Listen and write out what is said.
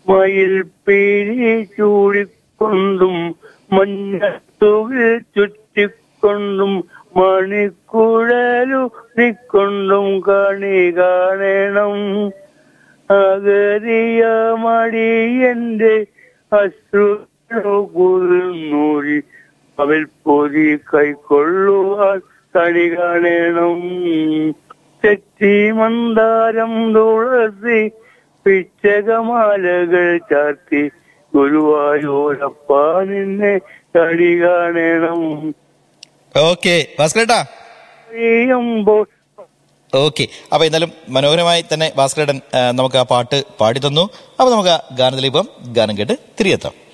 മയിൽ പീലി ചൂടിക്കൊണ്ടും മഞ്ഞത്തുകിൽ ചുറ്റിക്കൊണ്ടും മണിക്കുഴലു നിക്കൊണ്ടും കണി കാണണം അകരിയ മടിയന്റെ അശ്രുകുന്നൂരി അവൽ പൊതി കൈക്കൊള്ളുവാൻ കണി കാണണം തെറ്റി മന്ദാരം തുളസി പിച്ചകമാലകൾ ചാർത്തി ഗുരുവായൂരപ്പ നിന്നെ കണി കാണണം ഓക്കെ ഭാസ്കരേട്ടാ ചെയ്യുമ്പോൾ ഓക്കെ അപ്പൊ എന്തായാലും മനോഹരമായി തന്നെ ഭാസ്കരേട്ടൻ ആ, നമുക്ക് ആ പാട്ട് പാടി തന്നു അപ്പൊ നമുക്ക് ആ ഗാനത്തിലേക്ക് ഇപ്പം ഗാനം കേട്ട് തിരികെത്താം